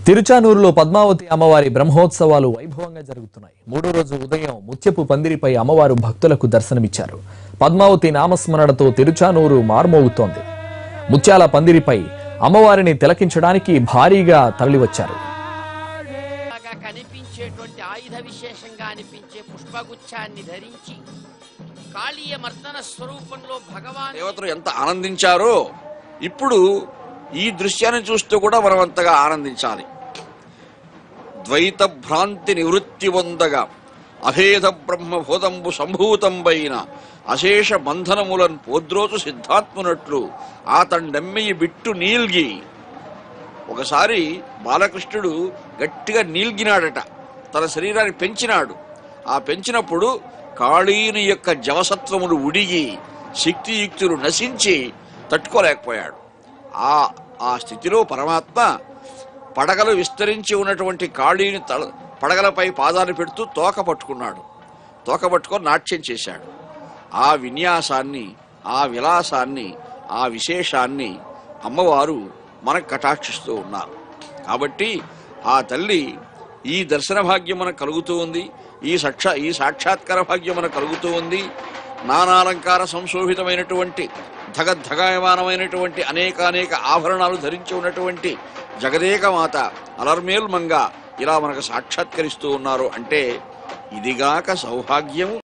తిరుచానూరులో పద్మావతి అమ్మవారి బ్రహ్మోత్సవాలు వైభవంగా జరుగుతున్నాయి మూడో రోజు ఉదయం ముత్యపు పందిరిపై అమ్మవారు భక్తులకు దర్శనమిచ్చారు పద్మావతి నామస్మరణతో తిరుచానూరు మార్మోగుతోంది ముత్యాల పందిరిపై అమ్మవారిని తిలకించడానికి భారీగా తరలివచ్చారు లాగా కనిపించేటువంటి ఆయుధ విశేషంగా అనిపించే పుష్పగుచ్ఛాన్ని ధరించి కాళీయ మర్దన స్వరూపంలో భగవాన్ దేవతలు ఎంత ఆనందించారో ఇప్పుడు ఈ దృశ్యాన్ని చూస్తూ కూడా మనం అంతగా ఆనందించాలి ద్వైత భ్రాంతి నివృత్తి పొందగా అభేద బ్రహ్మభూతంబు సంభూతంబైన అశేష బంధనములను పోద్రోచు సిద్ధాత్మునట్లు ఆతండెమ్మెయి బిట్టు నీల్గి ఒకసారి బాలకృష్ణుడు గట్టిగా నీల్గినాడట తన శరీరాన్ని పెంచినాడు ఆ పెంచినప్పుడు కాళీని యొక్క జవసత్వములు ఉడిగి శక్తియుక్తులు నశించి తట్టుకోలేకపోయాడు ఆ ఆ స్థితిలో పరమాత్మ పడగలు విస్తరించి ఉన్నటువంటి కాళీని తల పడగలపై పాదాలు పెడుతూ తోక పట్టుకున్నాడు తోక పట్టుకొని నాట్యం చేశాడు ఆ విన్యాసాన్ని ఆ విలాసాన్ని ఆ విశేషాన్ని అమ్మవారు మనకు కటాక్షిస్తూ ఉన్నారు కాబట్టి ఆ తల్లి ఈ దర్శన భాగ్యం మనకు కలుగుతూ ఉంది ఈ సాక్షా ఈ సాక్షాత్కార భాగ్యం మనకు కలుగుతూ ఉంది నానాలంకార సంశోభితమైనటువంటి ధగద్ధగాయమానమైనటువంటి అనేక అనేక ఆభరణాలు ధరించి ఉన్నటువంటి జగదేక మాత అలర్మేల్ మంగ ఇలా మనకు సాక్షాత్కరిస్తూ ఉన్నారు అంటే ఇదిగాక సౌభాగ్యము